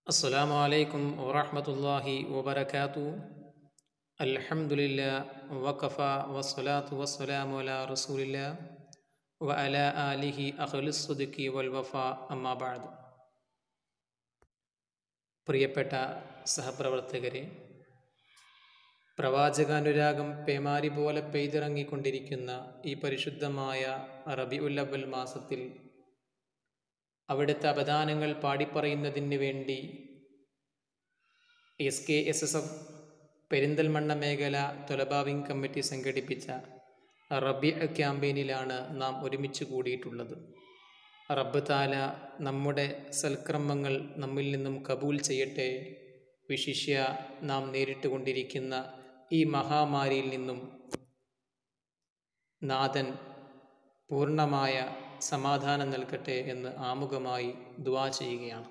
السلام عليكم ورحمة الله وبركاته الحمد لله وكفى والصلاة والسلام على رسول الله وعلى آله أهل الصدق والوفاء أما بعد പ്രിയപ്പെട്ട സഹപ്രവർത്തകരെ പ്രവാചകാനുരാഗം പേമാരി പോലെ പെയ്തിറങ്ങിക്കൊണ്ടിരിക്കുന്ന ഈ പരിശുദ്ധമായ റബി ഉല്ലവൽ മാസത്തിൽ അവിടുത്തെ അപദാനങ്ങൾ പാടിപ്പറയുന്നതിന് വേണ്ടി S K S S F Perinthalmanna മേഖല തൊലബാവിംഗ് കമ്മിറ്റി സംഘടിപ്പിച്ച റബി ക്യാമ്പയിനിലാണ് നാം ഒരുമിച്ച് കൂടിയിട്ടുള്ളത് റബ്ബ് താല നമ്മുടെ സൽക്രമങ്ങൾ നമ്മിൽ നിന്നും കബൂൽ ചെയ്യട്ടെ വിശിഷ്യ നാം നേരിട്ട് കൊണ്ടിരിക്കുന്ന ഈ മഹാമാരിയിൽ നിന്നും നാഥൻ പൂർണ്ണമായ സമാധാനം നൽകട്ടെ എന്ന് ആമുഖമായി ദുവാ ചെയ്യുകയാണ്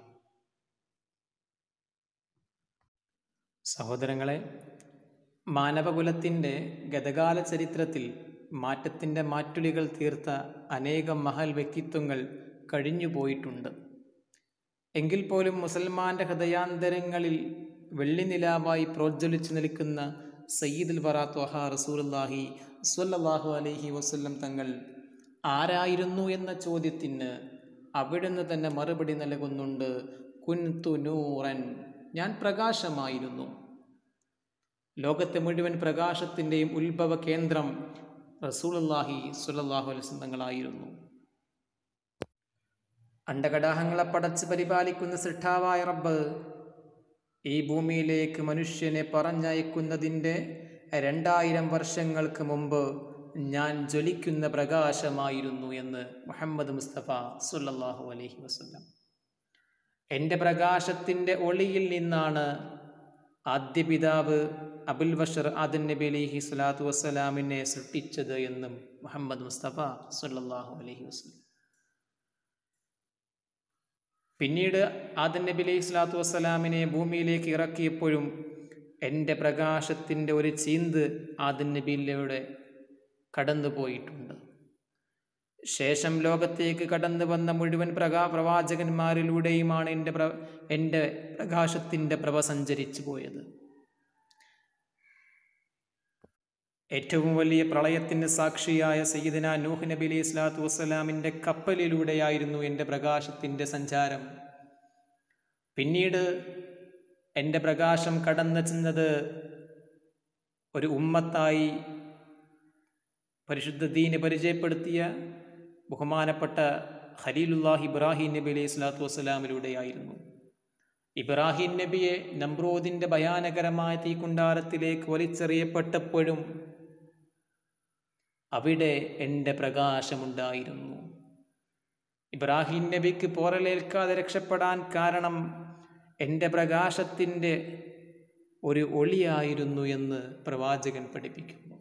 സഹോദരങ്ങളെ മാനവകുലത്തിൻ്റെ ഗതകാല ചരിത്രത്തിൽ മാറ്റത്തിൻ്റെ മാറ്റുലികൾ തീർത്ത അനേകം മഹൽ വ്യക്തിത്വങ്ങൾ കഴിഞ്ഞുപോയിട്ടുണ്ട് എങ്കിൽ പോലും മുസൽമാൻ്റെ ഹൃദയാന്തരങ്ങളിൽ വെള്ളിനിലാവായി പ്രോജ്വലിച്ചു നിൽക്കുന്ന സയ്യിദുൽ വറാത്വഹ റസൂലുല്ലാഹി സ്വല്ലല്ലാഹു അലൈഹി വസല്ലം തങ്ങൾ ആരായിരുന്നു എന്ന ചോദ്യത്തിന് അവിടുന്ന് തന്നെ മറുപടി നൽകുന്നുണ്ട് കുൻതു നൂറൻ ഞാൻ പ്രകാശമായിരുന്നു ലോകത്തെ മുഴുവൻ പ്രകാശത്തിൻ്റെയും ഉത്ഭവ കേന്ദ്രം റസൂലുല്ലാഹി സുലല്ലാഹു അലൈഹി തങ്ങളായിരുന്നു അണ്ടകടാഹങ്ങളെ പടച്ച് പരിപാലിക്കുന്ന സൃഷ്ടാവായ റബ്ബ് ഈ ഭൂമിയിലേക്ക് മനുഷ്യനെ പറഞ്ഞയക്കുന്നതിൻ്റെ രണ്ടായിരം വർഷങ്ങൾക്ക് മുമ്പ് ഞാൻ ജ്വലിക്കുന്ന പ്രകാശമായിരുന്നു എന്ന് മുഹമ്മദ് മുസ്തഫ സുല്ലല്ലാഹു അലൈഹി വസല്ലം എൻ്റെ പ്രകാശത്തിൻ്റെ ഒളിയിൽ നിന്നാണ് ആദ്യ പിതാവ് അബുൽ ബഷർ ആദൻ നബി അലൈഹി സ്വലാത്തു വസ്സലാമിനെ സൃഷ്ടിച്ചത് എന്നും മുഹമ്മദ് മുസ്തഫ സുല്ലല്ലാഹു അലൈഹി വസല്ലം പിന്നീട് ആദൻ നബി അലൈഹി സ്വലാത്തു വസ്സലാമിനെ ഭൂമിയിലേക്ക് ഇറക്കിയപ്പോഴും എൻ്റെ പ്രകാശത്തിൻ്റെ ഒരു ചീന്ത് ആദൻ നബിയിലൂടെ കടന്നുപോയിട്ടുണ്ട് ശേഷം ലോകത്തേക്ക് കടന്നു വന്ന മുഴുവൻ പ്രകാ പ്രവാചകന്മാരിലൂടെയുമാണ് എൻ്റെ പ്ര എൻ്റെ പ്രകാശത്തിൻ്റെ പ്രഭ സഞ്ചരിച്ചു പോയത് ഏറ്റവും വലിയ പ്രളയത്തിന് സാക്ഷിയായ സയ്യിദന നൂഹ് നബി അലൈഹി സ്വലാത്തു വസ്സലാമിൻ്റെ കപ്പലിലൂടെയായിരുന്നു എൻ്റെ പ്രകാശത്തിൻ്റെ സഞ്ചാരം പിന്നീട് എൻ്റെ പ്രകാശം കടന്നു ചെന്നത് ഒരു ഉമ്മത്തായി പരിശുദ്ധ ദീന് പരിചയപ്പെടുത്തിയ ബഹുമാനപ്പെട്ട ഖലീലുല്ലാഹി ഇബ്രാഹിം നബി അലൈഹി സ്വലാത്തു വസ്സലാമിലൂടെയായിരുന്നു ഇബ്രാഹിം നബിയെ നമ്രോദിൻ്റെ ഭയാനകരമായ തീക്കുണ്ടാരത്തിലേക്ക് വലിച്ചെറിയപ്പെട്ടപ്പോഴും അവിടെ എൻ്റെ പ്രകാശമുണ്ടായിരുന്നു ഇബ്രാഹിം നബിക്ക് പോറലേൽക്കാതെ രക്ഷപ്പെടാൻ കാരണം എൻ്റെ പ്രകാശത്തിൻ്റെ ഒരു ഒളിയായിരുന്നു എന്ന് പ്രവാചകൻ പഠിപ്പിക്കുന്നു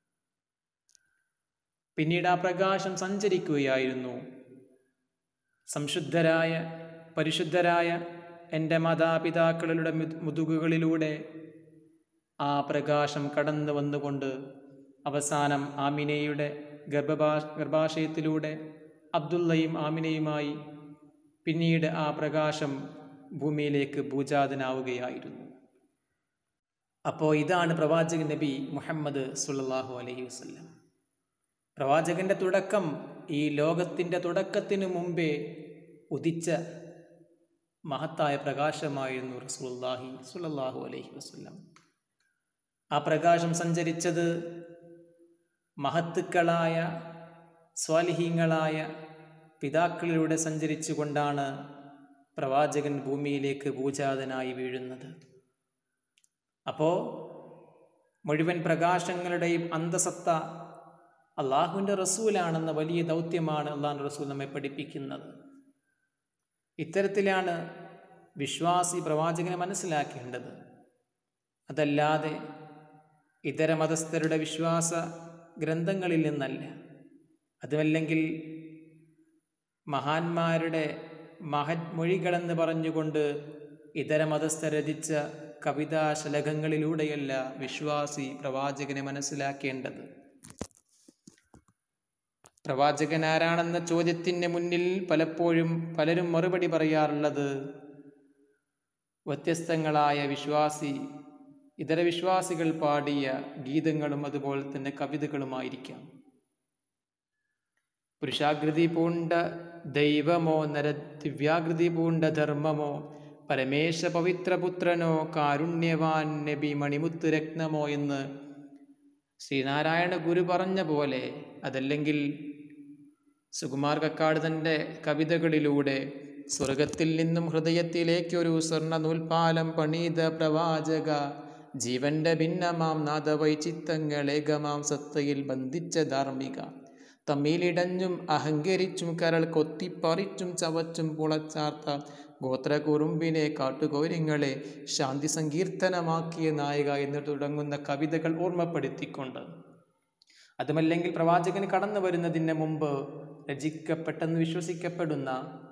പിന്നീട് ആ പ്രകാശം സഞ്ചരിക്കുകയായിരുന്നു സംശുദ്ധരായ പരിശുദ്ധരായ എൻ്റെ മാതാപിതാക്കളുടെ മുതുകുകളിലൂടെ ആ പ്രകാശം കടന്നു വന്നുകൊണ്ട് അവസാനം ആമിനയുടെ ഗർഭഭാ ഗർഭാശയത്തിലൂടെ അബ്ദുള്ളയും ആമിനയുമായി പിന്നീട് ആ പ്രകാശം ഭൂമിയിലേക്ക് ഭൂജാതനാവുകയായിരുന്നു അപ്പോൾ ഇതാണ് പ്രവാചകൻ നബി മുഹമ്മദ് സുല്ലാഹു അലൈഹി വസ്ലം പ്രവാചകന്റെ തുടക്കം ഈ ലോകത്തിൻ്റെ തുടക്കത്തിനു മുമ്പേ ഉദിച്ച മഹത്തായ പ്രകാശമായിരുന്നു റസൂല്ലാഹി സുല്ലാഹു അലൈഹി വസ്ലം ആ പ്രകാശം സഞ്ചരിച്ചത് മഹത്തുക്കളായ സ്വാലിഹീങ്ങളായ പിതാക്കളിലൂടെ സഞ്ചരിച്ചു കൊണ്ടാണ് പ്രവാചകൻ ഭൂമിയിലേക്ക് ഭൂജാതനായി വീഴുന്നത് അപ്പോൾ മുഴുവൻ പ്രകാശങ്ങളുടെയും അന്തസത്ത അള്ളാഹുവിൻ്റെ റസൂലാണെന്ന വലിയ ദൗത്യമാണ് അള്ളാഹു റസൂൽ നമ്മെ പഠിപ്പിക്കുന്നത് ഇത്തരത്തിലാണ് വിശ്വാസി പ്രവാചകനെ മനസ്സിലാക്കേണ്ടത് അതല്ലാതെ ഇതര മതസ്ഥരുടെ വിശ്വാസ ഗ്രന്ഥങ്ങളിൽ നിന്നല്ല അതുമല്ലെങ്കിൽ മഹാന്മാരുടെ മഹത് മൊഴികളെന്ന് പറഞ്ഞുകൊണ്ട് ഇതര മതസ്ഥ രചിച്ച കവിതാശലഭങ്ങളിലൂടെയല്ല വിശ്വാസി പ്രവാചകനെ മനസ്സിലാക്കേണ്ടത് പ്രവാചകൻ ആരാണെന്ന ചോദ്യത്തിന് മുന്നിൽ പലപ്പോഴും പലരും മറുപടി പറയാറുള്ളത് വ്യത്യസ്തങ്ങളായ വിശ്വാസി ഇതര വിശ്വാസികൾ പാടിയ ഗീതങ്ങളും അതുപോലെ തന്നെ കവിതകളുമായിരിക്കാം പുരുഷാകൃതി പൂണ്ട ദൈവമോ നര ദിവ്യാകൃതി പൂണ്ട ധർമ്മമോ പരമേശ പവിത്രപുത്രനോ കാരുണ്യവാൻ നബി മണിമുത്ത് രത്നമോ എന്ന് ശ്രീനാരായണ ഗുരു പറഞ്ഞ പോലെ അതല്ലെങ്കിൽ സുകുമാർ കക്കാട് തൻ്റെ കവിതകളിലൂടെ സ്വർഗത്തിൽ നിന്നും ഹൃദയത്തിലേക്കൊരു സ്വർണ്ണ നൂൽപാലം പണീത പ്രവാചക ജീവന്റെ ഭിന്നമാം നാദവൈചിത്തങ്ങളേകമാം സത്തയിൽ ബന്ധിച്ച ധാർമ്മിക തമ്മിലിടഞ്ഞും അഹങ്കരിച്ചും കരൾ കൊത്തിപ്പറിച്ചും ചവച്ചും പുളച്ചാർത്ത ഗോത്രകുറുമ്പിനെ കാട്ടുകോര്യങ്ങളെ ശാന്തി സങ്കീർത്തനമാക്കിയ നായിക എന്ന് തുടങ്ങുന്ന കവിതകൾ ഓർമ്മപ്പെടുത്തിക്കൊണ്ട് അതുമല്ലെങ്കിൽ പ്രവാചകൻ കടന്നു വരുന്നതിന് മുമ്പ് രചിക്കപ്പെട്ടെന്ന് വിശ്വസിക്കപ്പെടുന്ന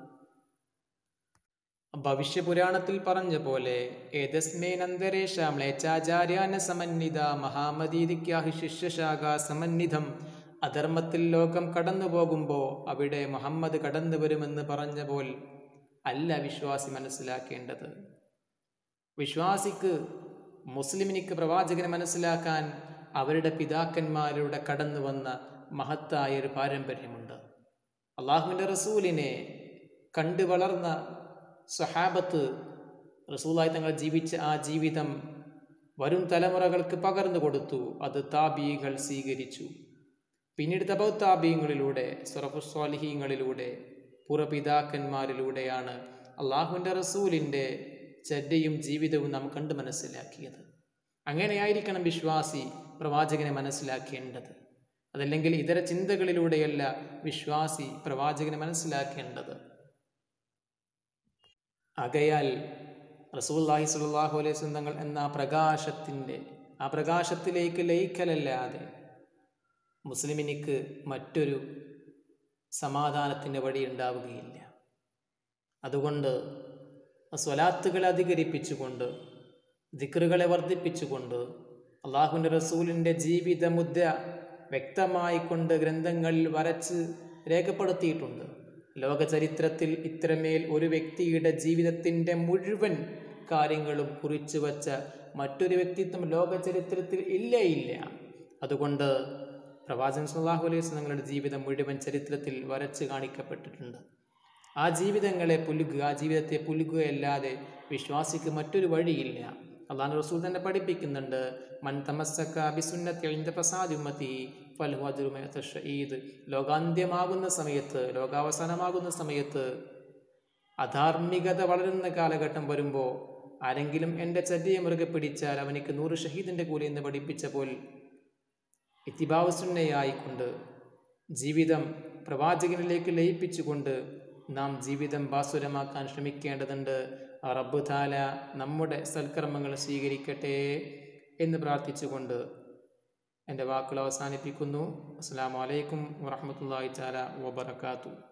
ഭവിഷ്യപുരാണത്തിൽ പറഞ്ഞ പോലെ ഏതസ്മേനന്തരേഷാം ലേച്ചാചാര്യാന സമന്വിത മഹാമതീതിക്കാഹി ശിഷ്യശാഖ സമന്വിതം അധർമ്മത്തിൽ ലോകം കടന്നു പോകുമ്പോൾ അവിടെ മുഹമ്മദ് കടന്നു വരുമെന്ന് പറഞ്ഞ പോൽ അല്ല വിശ്വാസി മനസ്സിലാക്കേണ്ടത് വിശ്വാസിക്ക് മുസ്ലിമിനിക്ക് പ്രവാചകനെ മനസ്സിലാക്കാൻ അവരുടെ പിതാക്കന്മാരുടെ കടന്നു വന്ന മഹത്തായ ഒരു പാരമ്പര്യമുണ്ട് അള്ളാഹുവിൻ്റെ റസൂലിനെ കണ്ടു വളർന്ന സഹാബത്ത് റസൂലായി തങ്ങൾ ജീവിച്ച ആ ജീവിതം വരും തലമുറകൾക്ക് പകർന്നു കൊടുത്തു അത് താബീകൾ സ്വീകരിച്ചു പിന്നീട് തപൗത്താബീങ്ങളിലൂടെ സുറഫുസ്വാലിഹീങ്ങളിലൂടെ പൂർവപിതാക്കന്മാരിലൂടെയാണ് അള്ളാഹുവിൻ്റെ റസൂലിൻ്റെ ചര്യയും ജീവിതവും നാം കണ്ടു മനസ്സിലാക്കിയത് അങ്ങനെയായിരിക്കണം വിശ്വാസി പ്രവാചകനെ മനസ്സിലാക്കേണ്ടത് അതല്ലെങ്കിൽ ഇതര ചിന്തകളിലൂടെയല്ല വിശ്വാസി പ്രവാചകനെ മനസ്സിലാക്കേണ്ടത് ആകയാൽ റസൂല്ലാഹി സ്വല്ലല്ലാഹു അലൈഹി വസല്ലം തങ്ങൾ എന്ന ആ പ്രകാശത്തിൻ്റെ ആ പ്രകാശത്തിലേക്ക് ലയിക്കലല്ലാതെ മുസ്ലിമിനിക്ക് മറ്റൊരു സമാധാനത്തിൻ്റെ വഴി ഉണ്ടാവുകയില്ല അതുകൊണ്ട് സ്വലാത്തുകളെ അധികരിപ്പിച്ചുകൊണ്ട് ദിക്റുകളെ വർദ്ധിപ്പിച്ചുകൊണ്ട് അള്ളാഹുവിൻ്റെ റസൂലിൻ്റെ ജീവിത മുദ്ര വ്യക്തമായി കൊണ്ട് ഗ്രന്ഥങ്ങളിൽ വരച്ച് രേഖപ്പെടുത്തിയിട്ടുണ്ട് ലോകചരിത്രത്തിൽ ഇത്രമേൽ ഒരു വ്യക്തിയുടെ ജീവിതത്തിൻ്റെ മുഴുവൻ കാര്യങ്ങളും കുറിച്ചു വച്ച മറ്റൊരു വ്യക്തിത്വം ലോകചരിത്രത്തിൽ ഇല്ലേ ഇല്ല അതുകൊണ്ട് പ്രവാചകൻ സല്ലാഹു അലൈഹി തങ്ങളുടെ ജീവിതം മുഴുവൻ ചരിത്രത്തിൽ വരച്ച് കാണിക്കപ്പെട്ടിട്ടുണ്ട് ആ ജീവിതങ്ങളെ പുലുകുക ആ ജീവിതത്തെ പുലുകുകയല്ലാതെ വിശ്വാസിക്ക് മറ്റൊരു വഴിയില്ല അള്ളാഹു റസൂൽ തന്നെ പഠിപ്പിക്കുന്നുണ്ട് മൻ തമസ്സക്ക ബിസുന്നത്തി പ്രസാദുമതി ഫൽഹുഅീദ് ലോകാന്ത്യമാകുന്ന സമയത്ത് ലോകാവസാനമാകുന്ന സമയത്ത് അധാർമികത വളരുന്ന കാലഘട്ടം വരുമ്പോൾ ആരെങ്കിലും എൻ്റെ ചര്യയെ മുറുകെ പിടിച്ചാൽ അവനിക്ക് നൂറ് ഷഹീദിൻ്റെ കൂലി എന്ന് പഠിപ്പിച്ച പോൽ ഇത്തിഭാവസുന്നയായിക്കൊണ്ട് ജീവിതം പ്രവാചകനിലേക്ക് ലയിപ്പിച്ചുകൊണ്ട് നാം ജീവിതം ബാസുരമാക്കാൻ ശ്രമിക്കേണ്ടതുണ്ട് റബ്ബ് താല നമ്മുടെ സൽക്കർമ്മങ്ങൾ സ്വീകരിക്കട്ടെ എന്ന് പ്രാർത്ഥിച്ചുകൊണ്ട് എൻ്റെ വാക്കുകൾ അവസാനിപ്പിക്കുന്നു അസ്സാം വലൈക്കും വാഹമത്തല്ലാ താല വബർക്കാത്തു